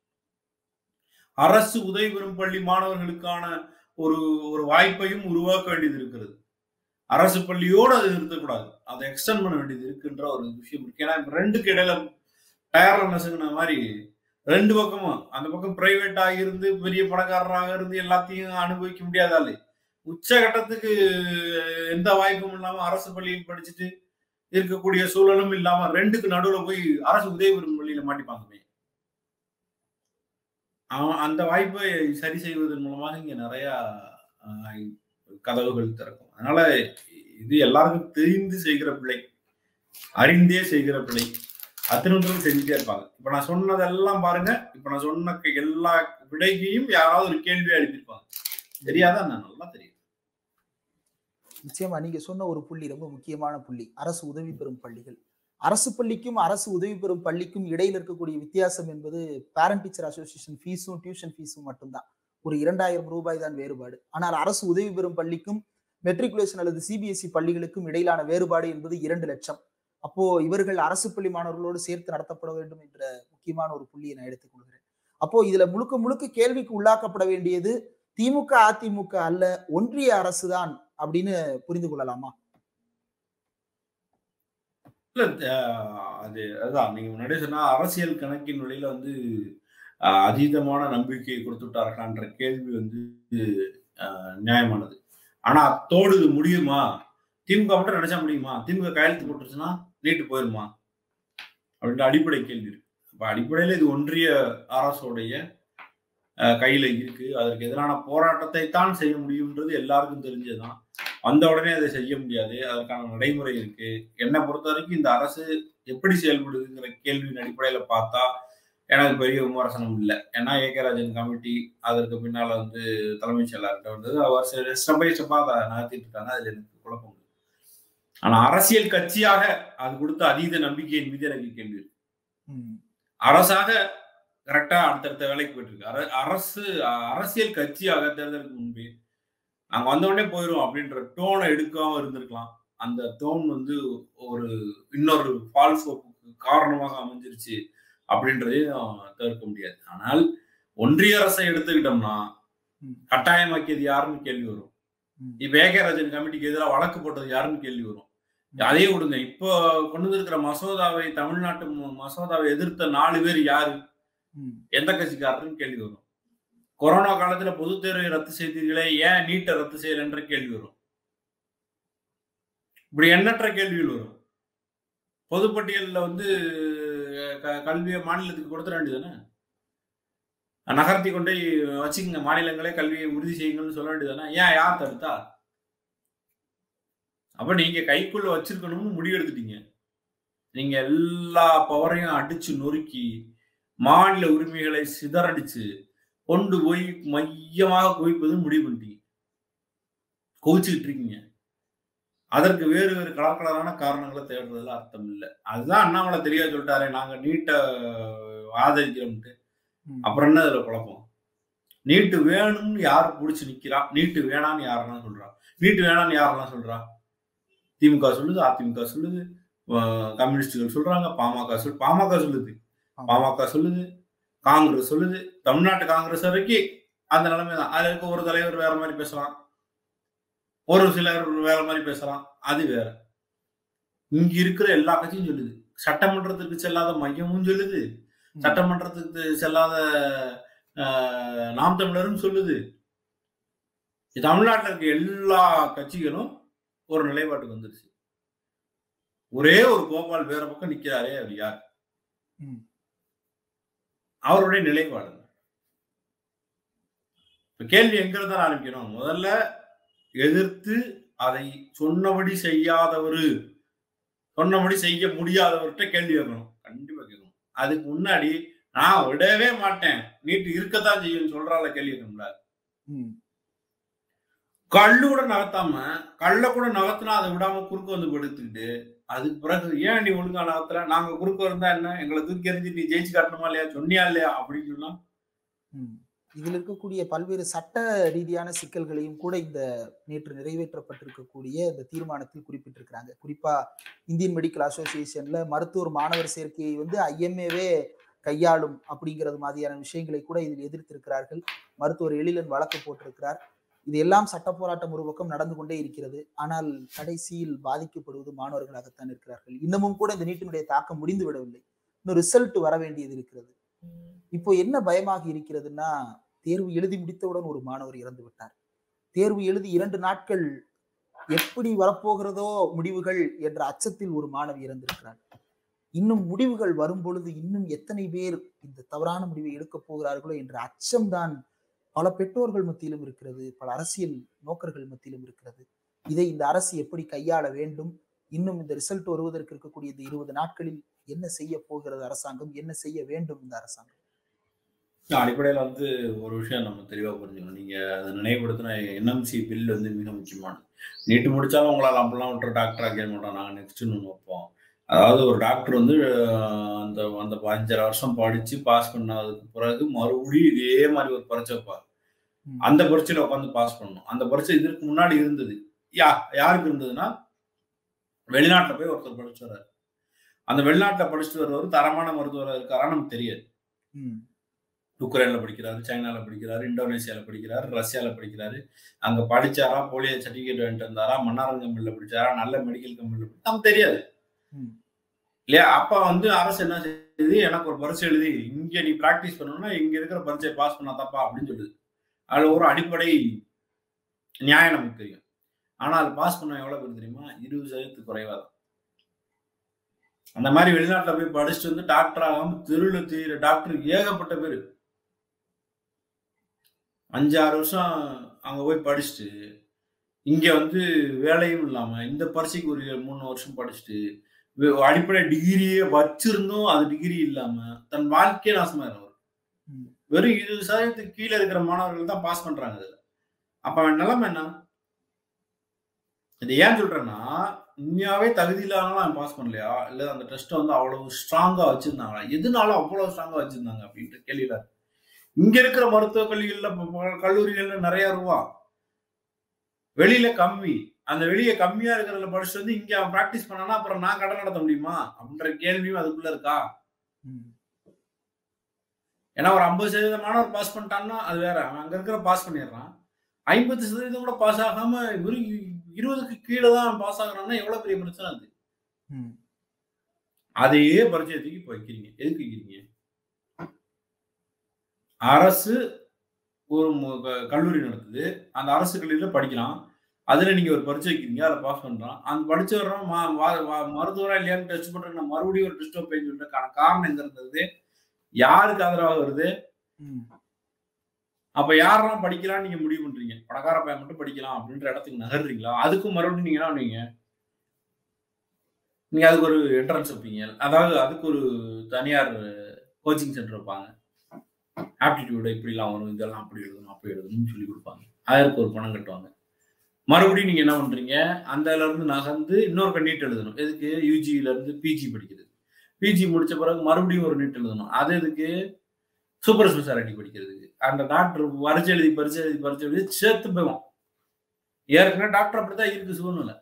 அரசு உதவி பெறும் பள்ளி மாணவர்களுக்கான ஒரு ஒரு வாய்ப்பையும் உருவாக்க வேண்டியது இருக்கிறது அரசு பள்ளியோடு அதை நிறுத்தக்கூடாது அதை எக்ஸ்டெண்ட் பண்ண வேண்டியது இருக்குன்ற ஒரு விஷயம் இருக்கு ஏன்னா இப்ப ரெண்டுக்கு இடையில டயர்ல நசுங்கின மாதிரி ரெண்டு பக்கமும் அந்த பக்கம் பிரைவேட்டா இருந்து பெரிய பணக்காரராக இருந்து எல்லாத்தையும் அனுபவிக்க முடியாதாலே உச்சகட்டத்துக்கு எந்த வாய்ப்பும் இல்லாம அரசு பள்ளியில் படிச்சுட்டு இருக்கக்கூடிய சூழலும் இல்லாம ரெண்டுக்கு நடுவுல போய் அரசு உதவி பெறும் பள்ளியில மாட்டிப்பாங்க அவன் அந்த வாய்ப்பை சரி செய்வதன் மூலமாக இங்க நிறைய ஆஹ், கதவுகள் திறக்கும் அதனால இது எல்லாருக்கும் தெரிந்து செய்கிற பிள்ளை அறிந்தே செய்கிற பிள்ளை அத்தனை செஞ்சுட்டே இருப்பாங்க இப்ப நான் சொன்னதெல்லாம் பாருங்க இப்ப நான் சொன்ன எல்லா விடைகையும் யாராவது ஒரு கேள்வி எழுப்பியிருப்பாங்க தெரியாதா நான் நல்லா தெரியும் நிச்சயமா நீங்க சொன்ன ஒரு புள்ளி ரொம்ப முக்கியமான புள்ளி அரசு உதவி பெறும் பள்ளிகள் அரசு பள்ளிக்கும் அரசு உதவி பெறும் பள்ளிக்கும் இடையில இருக்கக்கூடிய வித்தியாசம் என்பது பேரண்ட் டீச்சர் அசோசியேஷன் ஃபீஸும் டியூஷன் ஃபீஸும் மட்டும்தான் ஒரு இரண்டாயிரம் ரூபாய் தான் வேறுபாடு ஆனால் அரசு உதவி பெறும் பள்ளிக்கும் மெட்ரிகுலேஷன் அல்லது சிபிஎஸ்இ பள்ளிகளுக்கும் இடையிலான வேறுபாடு என்பது இரண்டு லட்சம் அப்போ இவர்கள் அரசு பள்ளி மாணவர்களோடு சேர்த்து நடத்தப்பட வேண்டும் என்ற முக்கியமான ஒரு புள்ளியை நான் எடுத்துக்கொள்கிறேன் அப்போ இதுல முழுக்க முழுக்க கேள்விக்கு உள்ளாக்கப்பட வேண்டியது திமுக அதிமுக அல்ல ஒன்றிய அரசு தான் அப்படின்னு புரிந்து கொள்ளலாமா இல்ல அஹ் அது அதுதான் நீங்க முன்னாடியே சொன்னா அரசியல் கணக்கின் வழியில வந்து அஹ், அதீதமான நம்பிக்கையை கொடுத்து விட்டார்களான்ற கேள்வி வந்து அஹ், நியாயமானது ஆனா அத்தோடு இது முடியுமா திமுக மட்டும் நினைச்சா முடியுமா திமுக கையெழுத்து போட்டுருச்சுன்னா நீட்டு போயிருமா அப்படின்ற அடிப்படை கேள்வி இருக்கு அப்ப அடிப்படையில இது ஒன்றிய அரசுடைய அஹ், கையில இருக்கு அதற்கு எதிரான போராட்டத்தை தான் செய்ய முடியும்ன்றது எல்லாருக்கும் தெரிஞ்சதுதான் வந்த உடனே அதை செய்ய முடியாது அதற்கான நடைமுறை இருக்கு என்னை பொறுத்த வரைக்கும் இந்த அரசு எப்படி செயல்படுதுங்கிற கேள்வியின் அடிப்படையில பார்த்தா எனக்கு பெரிய விமர்சனம் இல்லை ஏன்னா ஏ கே ராஜன் கமிட்டி அதற்கு பின்னால வந்து தலைமைச் செயலாளர்கிட்ட வந்தது அவர் ஸ்டெப் பை ஸ்டெப்பா அதை நகர்த்திட்டு இருக்காங்க அதுல எனக்கு குழப்பம் இல்லை ஆனா அரசியல் கட்சியாக அது கொடுத்த அதீத நம்பிக்கையின் மீது எனக்கு கேள்வி இருக்கு ம், அரசாக கரெக்டா அடுத்தடுத்த வேலைக்கு போயிட்டு இருக்கு அர- அரசு அ- அரசியல் கட்சியாக தேர்தலுக்கு முன்பே நாங்க வந்த உடனே போயிரும் அப்படின்ற டோனை எடுக்காம இருந்திருக்கலாம் அந்த டோன் வந்து ஒரு இன்னொரு ஃபால்ஸ் காரணமாக அமைஞ்சிருச்சு அப்படின்றதையும் தவிர்க்க முடியாது ஆனால் ஒன்றிய அரசை எடுத்துக்கிட்டோம்னா ம். கட்டாயமாக்கியது யாருன்னு கேள்வி வரும் ம், இப்ப ஏகே ராஜன் கமிட்டிக்கு எதிராக வழக்கு போட்டது யாருன்னு கேள்வி வரும் அதே விடுங்க இப்போ கொண்டு வந்திருக்கிற மசோதாவை தமிழ்நாட்டு ம- மசோதாவை எதிர்த்த நாலு பேர் யாரு ம், எந்த கட்சிக்காரருன்னு கேள்வி வரும் கொரோனா காலத்துல பொது தேர்வை ரத்து செய்தீர்களே ஏன் நீட்டை ரத்து செய்யலன்ற கேள்வி வரும் இப்படி எண்ணற்ற கேள்விகள் வரும் பொதுப்பட்டியல்ல வந்து க- கல்வியை மாநிலத்துக்கு கொடுத்துட வேண்டியதானே நகர்த்தி கொண்டு போய் வச்சுக்கோங்க மாநிலங்களே கல்வியை உறுதி செய்யுங்கன்னு சொல்ல வேண்டியதானே ஏன் யார் தடுத்தா அப்ப நீங்க கைக்குள்ள வச்சிருக்கணும்னு முடிவெடுத்துட்டீங்க நீங்க எல்லா பவரையும் அடிச்சு நொறுக்கி மாநில உரிமைகளை சிதறடிச்சு கொண்டு போய் மையமாக குவிப்பது முடிவு பண்ணிட்டீங்க குவிச்சுக்கிட்டு இருக்கீங்க அதற்கு வேறு வேறு கலர் கலரான காரணங்களை தேடுறதுல அர்த்தம் இல்லை அதுதான் அண்ணாமலை தெரியா சொல்லிட்டாரே நாங்க நீட்டை ஆதரிக்கிறோம்ட்டு ம். அப்புறம் என்ன அதுல குழப்பம் நீட்டு வேணும்னு யார் பிடிச்சி நிக்கிறா நீட்டு வேணான்னு யாரெல்லாம் சொல்றா நீட்டு வேணான்னு யாரெல்லாம் சொல்றா திமுக சொல்லுது அதிமுக சொல்லுது அஹ் கம்யூனிஸ்டுகள் சொல்றாங்க பாமக சொல் பாமக சொல்லுது ஆமா. பாமக சொல்லுது காங்கிரஸ் சொல்லுது தமிழ்நாட்டு காங்கிரஸ் வரைக்கும் அந்த நிலைமை தான் அதுல இருக்க ஒரு தலைவர் வேற மாதிரி பேசலாம் ஒரு சிலர் வேற மாதிரி பேசலாம் அது வேற இங்க இருக்கிற எல்லா கட்சியும் சொல்லுது சட்டமன்றத்துக்கு செல்லாத மையமும் சொல்லுது ம். சட்டமன்றத்துக்கு செல்லாத அஹ், நாம் தமிழரும் சொல்லுது தமிழ்நாட்டில் இருக்க எல்லா கட்சிகளும் ஒரு நிலைப்பாட்டுக்கு வந்துருச்சு ஒரே ஒரு கோபால் வேற பக்கம் நிக்கிறாரே அவர் யார் ம். அவருடைய நிலைப்பாடு இப்ப கேள்வி எங்கிருந்து தான் ஆரம்பிக்கணும் முதல்ல எதிர்த்து அதை சொன்னபடி செய்யாதவரு சொன்னபடி செய்ய முடியாதவர்கிட்ட கேள்வி கேட்கணும் கண்டிப்பா கேட்கணும் அதுக்கு முன்னாடி நான் விடவே மாட்டேன் நீட்டு இருக்கத்தான் செய்யும் சொல்றால கேள்வி கேட்க முடியாது ம், கல்லு கூட நகர்த்தாம கல்ல கூட நகர்த்தினா அதை விடாம குறுக்க வந்து படுத்துக்கிட்டு அதுக்கு பிறகு ஏன் நீ ஒழுங்கா நகர்த்தல நாங்க குறுக்க இருந்தா என்ன எங்களை தூக்கி எறிஞ்சு நீ ஜெயிச்சு காட்டணுமா இல்லையா சொன்னியா இல்லையா அப்படின்னு சொன்னா ம். இதில் இருக்கக்கூடிய பல்வேறு சட்ட ரீதியான சிக்கல்களையும் கூட இந்த நேற்று நிறைவேற்றப்பட்டிருக்கக்கூடிய இந்த தீர்மானத்தில் குறிப்பிட்டிருக்கிறாங்க குறிப்பா இந்தியன் மெடிக்கல் அசோசியேஷன்ல மருத்துவர் மாணவர் சேர்க்கையை வந்து ஐஎம்ஏவே கையாளும் அப்படிங்கிறது மாதிரியான விஷயங்களை கூட இதில் எதிர்த்திருக்கிறார்கள் மருத்துவர் எழிலன் வழக்கு போட்டிருக்கிறார் இது எல்லாம் சட்ட போராட்டம் ஒரு பக்கம் நடந்து கொண்டே இருக்கிறது ஆனால் கடைசியில் பாதிக்கப்படுவது மாணவர்களாகத்தான் இருக்கிறார்கள் இன்னமும் கூட இந்த நீட்டினுடைய தாக்கம் முடிந்து விடவில்லை இன்னும் ரிசல்ட் வர வேண்டியது இருக்கிறது இப்போ என்ன பயமாக இருக்கிறதுன்னா தேர்வு எழுதி முடித்தவுடன் ஒரு மாணவர் இறந்து விட்டார் தேர்வு எழுதி இரண்டு நாட்கள் எப்படி வரப்போகிறதோ முடிவுகள் என்ற அச்சத்தில் ஒரு மாணவி இறந்திருக்கிறார் இன்னும் முடிவுகள் வரும் பொழுது இன்னும் எத்தனை பேர் இந்த தவறான முடிவை எடுக்கப் போகிறார்களோ என்ற அச்சம்தான் பல பெற்றோர்கள் மத்தியிலும் இருக்கிறது பல அரசியல் நோக்கர்கள் மத்தியிலும் இருக்கிறது இதை இந்த அரசு எப்படி கையாள வேண்டும் இன்னும் இந்த ரிசல்ட் வருவதற்கு இருக்கக்கூடிய இந்த இருபது நாட்களில் என்ன செய்ய போகிறது அரசாங்கம் என்ன செய்ய வேண்டும் இந்த அரசாங்கம் அடிப்படையில் வந்து ஒரு விஷயம் நம்ம தெளிவாக புரிஞ்சுக்கணும் நீங்க அதை நினைவுபடுத்தின என்எம்சி பில் வந்து மிக முக்கியமானது நீட்டு முடிச்சாலும் உங்களால் அப்படிலாம் விட்டு டாக்டர் ஆக்கிட மாட்டோம் நாங்கள் நெக்ஸ்ட் ஒன்று வைப்போம் அதாவது ஒரு டாக்டர் வந்து அஹ், அந்த அந்த அஞ்சரை வருஷம் படிச்சு பாஸ் பண்ணதுக்கு பிறகு மறுபடியும் இதே மாதிரி ஒரு பரீட்சை வைப்பார் ம். அந்த பரீட்சையில உட்காந்து பாஸ் பண்ணணும் அந்த பரீட்சை இதற்கு முன்னாடி இருந்தது யா யாருக்கு இருந்ததுன்னா வெளிநாட்டுல போய் ஒருத்தர் படிச்சு வர்றாரு அந்த வெளிநாட்டுல படிச்சுட்டு வர்றவர் தரமான மருத்துவராக இருக்காரா நமக்கு தெரியாது ம். உக்ரைன்ல படிக்கிறாரு சைனால படிக்கிறாரு இந்தோனேசியால படிக்கிறாரு ரஷ்யால படிக்கிறாரு அங்க படிச்சாரா போலியோ சர்டிபிகேட் வாங்கிட்டு வந்தாரா மன்னாரன் கம்பெனில படிச்சாரா நல்ல மெடிக்கல் கம்பெனில நமக்கு தெரியாது ம். இல்லையா அப்ப வந்து அரசு என்ன செய்யுது எனக்கு ஒரு பரீட்சை எழுதி இங்க நீ பிராக்டிஸ் பண்ணணும்னா இங்க இருக்கிற பரீட்சையை பாஸ் பண்ணா தப்பா அப்படின்னு சொல்லுது அதுல ஒரு அடிப்படை நியாயம் நமக்கு தெரியும் ஆனா அது பாஸ் பண்ண எவ்வளவு பேர் தெரியுமா இருபது சதவீதத்துக்கு குறைவா தான் அந்த மாதிரி வெளிநாட்டுல போய் படிச்சுட்டு வந்து டாக்டர் ஆகாம தெருவில் தெரியுற டாக்டர் ஏகப்பட்ட பேர் அஞ்சாறு வருஷம் அங்க போய் படிச்சுட்டு இங்க வந்து வேலையும் இல்லாம இந்த பரீட்சைக்கு ஒரு மூணு வருஷம் படிச்சுட்டு வே- அடிப்படை டிகிரியே வச்சிருந்தும் அது டிகிரி இல்லாம தன் வாழ்க்கையே நாசமாயிரும் அவர் ம். வெறும் இருபது சதவீதத்துக்கு கீழே இருக்கிற மாணவர்கள் தான் பாஸ் பண்றாங்க இதுல அப்ப அவன் நிலைமை என்ன இது ஏன் சொல்றேன்னா உண்மையாவே தகுதி இல்லாதவங்களும் அவன் பாஸ் பண்ணலையா இல்ல அந்த டெஸ்ட்டை வந்து அவ்வளவு ஸ்ட்ராங்கா வச்சிருந்தாங்களா எதனால அவ்வளவு ஸ்ட்ராங்கா வச்சிருந்தாங்க அப்படின்ற கேள்வியில இருக்கு. இங்க இருக்கிற மருத்துவக் கல்விகள்ல ப- ப- கல்லூரிகள்ல நிறைய ரூபா வெளியில கம்மி அந்த வெளியே கம்மியா இருக்கிறதுல படிச்சுட்டு வந்து இங்க அவன் பிராக்டிஸ் பண்ணானா அப்புறம் நான் கடன் நடத்த முடியுமா அப்படின்ற கேள்வியும் அதுக்குள்ள இருக்கா ம். ஏன்னா ஒரு ஐம்பது சதவீதம் மாணவர் பாஸ் பண்ணிட்டான்னா அது வேற அவன் அங்க இருக்கிற பாஸ் பண்ணிடுறான் ஐம்பது சதவீதம் கூட பாஸ் ஆகாம வெறும் இ- இருபதுக்கு கீழே தான் பாஸ் ஆகுறான்னா எவ்வளவு பெரிய பிரச்சனை அது ம். அதையே பரிச்சை தூக்கி இப்போ வைக்கிறீங்க எதுக்கு வைக்கிறீங்க அரசு ஒரு மு- க- கல்லூரி நடத்துது அந்த அரசு கல்லூரியில படிக்கலாம் அதுல நீங்க ஒரு பரீட்சை வைக்கிறீங்க அதில் பாஸ் பண்றான் அந்த படிச்சு வர்றோம் மா- வா- வா- மருத்துவரா இல்லையான்னு டெஸ்ட் பண்றேன் நான் மறுபடியும் ஒரு டெஸ்ட் வைப்பேன்னு சொல்லிட்டு காரணம் எங்க இருந்தது யாருக்கு ஆதரவாக வருது ம். அப்ப யாரெல்லாம் படிக்கலாம் நீங்க முடிவு பண்றீங்க பணக்கார பையன் மட்டும் படிக்கலாம் அப்படின்ற இடத்துக்கு நகர்றீங்களா அதுக்கும் மறுபடியும் நீங்க என்ன பண்ணுவீங்க நீங்க அதுக்கு ஒரு என்ட்ரன்ஸ் வைப்பீங்க அதாவது அதுக்கு ஒரு தனியார் கோச்சிங் சென்டர் வைப்பாங்க ஆப்டிடியூட இப்படிலாம் வரும் இதெல்லாம் அப்படி எழுதணும் அப்படி எழுதணும்னு சொல்லி கொடுப்பாங்க அதற்கு ஒரு பணம் கட்டுவாங்க மறுபடியும் நீங்க என்ன பண்றீங்க அந்த இதுல இருந்து நகர்ந்து இன்னொரு நீட் எழுதணும் எதுக்கு யூஜில இருந்து பிஜி படிக்கிறது பிஜி முடிச்ச பிறகு மறுபடியும் ஒரு நீட் எழுதணும் அது எதுக்கு சூப்பர் ஸ்பெஷாலிட்டி படிக்கிறதுக்கு அந்த டாக்டர் பரிச்சை எழுதி பரிச்சை எழுதி பரிச்சை எழுதி சேர்த்து போயிடும் ஏற்கனவே டாக்டர் அப்படித்தான் இருக்கு சூழ்நிலை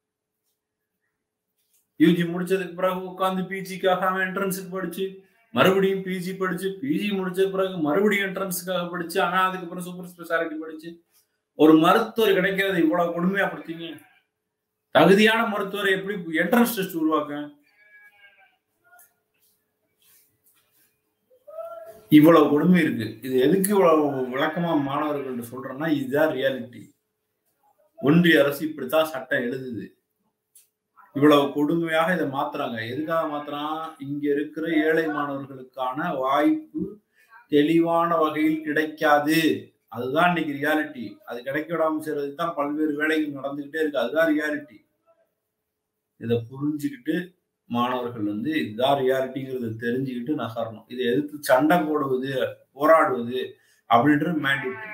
யூஜி முடிச்சதுக்கு பிறகு உட்காந்து பிஜிக்காக அவன் என்ட்ரன்ஸுக்கு படிச்சு மறுபடியும் பிஜி படிச்சு பிஜி முடிச்ச பிறகு மறுபடியும் என்ட்ரன்ஸுக்காக படிச்சு ஆனா அதுக்கப்புறம் சூப்பர் ஸ்பெஷாலிட்டி படிச்சு ஒரு மருத்துவர் கிடைக்கிறது இவ்வளவு கொடுமையா படுத்தீங்க தகுதியான மருத்துவரை எப்படி என்ட்ரன்ஸ் டெஸ்ட் உருவாக்க இவ்வளவு கொடுமை இருக்கு இது எதுக்கு இவ்வளவு விளக்கமா மாணவர்கள் சொல்றேன்னா இதுதான் ரியாலிட்டி ஒன்றிய அரசு இப்படித்தான் சட்டம் எழுதுது இவ்வளவு கொடுமையாக இதை மாத்துறாங்க எதுக்காக மாத்துறான் இங்க இருக்கிற ஏழை மாணவர்களுக்கான வாய்ப்பு தெளிவான வகையில் கிடைக்காது அதுதான் இன்னைக்கு ரியாலிட்டி அது கிடைக்க விடாம செய்யறதுக்கு தான் பல்வேறு வேலைகள் நடந்துகிட்டே இருக்கு அதுதான் ரியாலிட்டி இதை புரிஞ்சுக்கிட்டு மாணவர்கள் வந்து இதுதான் ரியாலிட்டிங்கிறத தெரிஞ்சுக்கிட்டு நகரணும் இதை எதிர்த்து சண்டை போடுவது போராடுவது அப்படின்றது மேண்டேட்டரி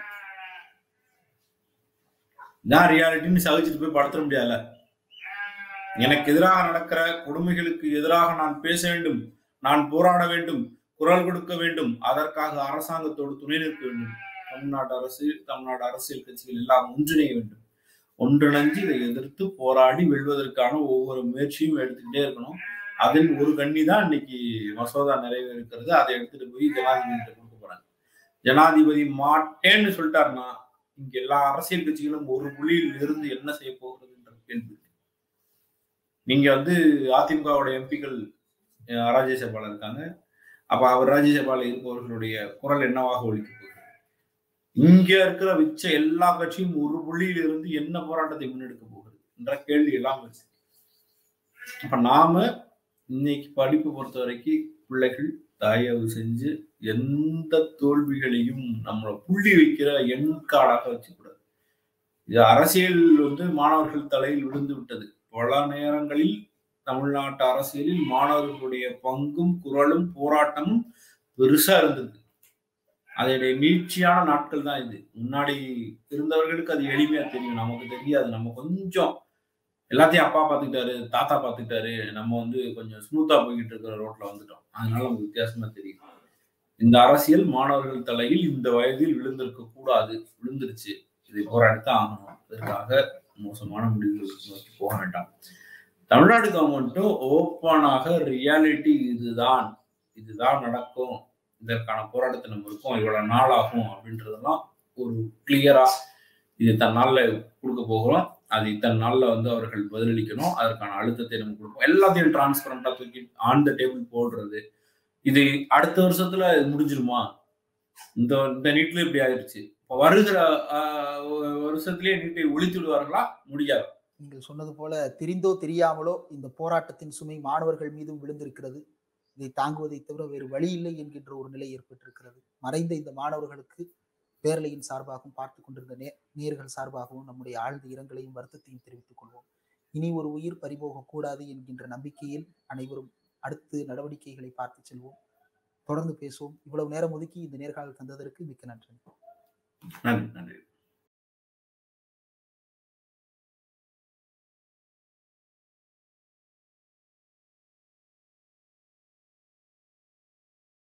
இதான் ரியாலிட்டின்னு சகிச்சுட்டு போய் படுத்த முடியாதுல்ல எனக்கு எதிராக நடக்கிற கொடுமைகளுக்கு எதிராக நான் பேச வேண்டும் நான் போராட வேண்டும் குரல் கொடுக்க வேண்டும் அதற்காக அரசாங்கத்தோடு துணை நிற்க வேண்டும் தமிழ்நாடு அரசு தமிழ்நாடு அரசியல் கட்சிகள் எல்லாம் ஒன்றிணைய வேண்டும் ஒன்றிணைஞ்சு இதை எதிர்த்து போராடி வெல்வதற்கான ஒவ்வொரு முயற்சியும் எடுத்துக்கிட்டே இருக்கணும் அதில் ஒரு கண்ணி தான் இன்னைக்கு மசோதா நிறைவேறுக்கிறது அதை எடுத்துட்டு போய் ஜனாதிபதி கொடுக்க போறாங்க ஜனாதிபதி மாட்டேன்னு சொல்லிட்டாருன்னா இங்க எல்லா அரசியல் கட்சிகளும் ஒரு புள்ளியில் இருந்து என்ன செய்ய போகிறதுன்ற கேள்வி நீங்க வந்து அதிமுகவோட எம்பிக்கள் ராஜ்யசபால இருக்காங்க அப்ப அவர் ராஜ்யசபால இருப்பவர்களுடைய குரல் என்னவாக ஒழிக்க போகுது இங்க இருக்கிற மிச்ச எல்லா கட்சியும் ஒரு புள்ளியில இருந்து என்ன போராட்டத்தை முன்னெடுக்க போகுது என்ற கேள்வி எல்லாம் இருக்கு அப்ப நாம இன்னைக்கு படிப்பு பொறுத்த வரைக்கும் பிள்ளைகள் தயவு செஞ்சு எந்த தோல்விகளையும் நம்மளை புள்ளி வைக்கிற எண்காடாக வச்சுக்கூடாது இது அரசியல் வந்து மாணவர்கள் தலையில் விழுந்து விட்டது பல நேரங்களில் தமிழ்நாட்டு அரசியலில் மாணவர்களுடைய பங்கும் குரலும் போராட்டமும் பெருசா இருந்தது அதனுடைய நீட்சியான நாட்கள் தான் இது முன்னாடி இருந்தவர்களுக்கு அது எளிமையா தெரியும் நமக்கு தெரியாது நம்ம கொஞ்சம் எல்லாத்தையும் அப்பா பார்த்துக்கிட்டாரு தாத்தா பார்த்துக்கிட்டாரு நம்ம வந்து கொஞ்சம் ஸ்மூத்தா போய்கிட்டு இருக்கிற ரோட்ல வந்துட்டோம் அதனால நமக்கு வித்தியாசமா தெரியும் இந்த அரசியல் மாணவர்கள் தலையில் இந்த வயதில் விழுந்திருக்க கூடாது விழுந்துருச்சு இதை போராடித்தான் ஆகணும் அதற்காக மோசமான முடிவுகளுக்கு நோக்கி போக வேண்டாம் தமிழ்நாடு கவர்மெண்ட்டும் ஓப்பனாக ரியாலிட்டி இதுதான் இதுதான் நடக்கும் இதற்கான போராட்டத்தை நம்ம இருக்கோம் இவ்வளவு நாள் ஆகும் அப்படின்றதெல்லாம் ஒரு கிளியரா இது தன் நாள்ல கொடுக்க போகிறோம் அது இத்தனை நாள்ல வந்து அவர்கள் பதிலளிக்கணும் அதற்கான அழுத்தத்தை நம்ம கொடுப்போம் எல்லாத்தையும் டிரான்ஸ்பரண்டா தூக்கி ஆன் த டேபிள் போடுறது இது அடுத்த வருஷத்துல இது முடிஞ்சிருமா இந்த இந்த நீட்ல இப்படி ஆயிடுச்சு இப்போ வருகிற ஆஹ், ஒரு வருஷத்திலேயே நீட்டை ஒழித்து விடுவார்களா முடியாது நீங்கள் சொன்னது போல தெரிந்தோ தெரியாமலோ இந்த போராட்டத்தின் சுமை மாணவர்கள் மீதும் விழுந்திருக்கிறது இதை தாங்குவதை தவிர வேறு வழி இல்லை என்கின்ற ஒரு நிலை ஏற்பட்டிருக்கிறது மறைந்த இந்த மாணவர்களுக்கு பேரலையின் சார்பாகவும் பார்த்து கொண்டிருந்த நே நேர்கள் சார்பாகவும் நம்முடைய ஆழ்ந்த இரங்கலையும் வருத்தத்தையும் தெரிவித்துக் கொள்வோம் இனி ஒரு உயிர் பறிபோகக் கூடாது என்கின்ற நம்பிக்கையில் அனைவரும் அடுத்து நடவடிக்கைகளை பார்த்து செல்வோம் தொடர்ந்து பேசுவோம் இவ்வளவு நேரம் ஒதுக்கி இந்த நேர்காணல் தந்ததற்கு மிக்க நன்றி நன்றி நன்றி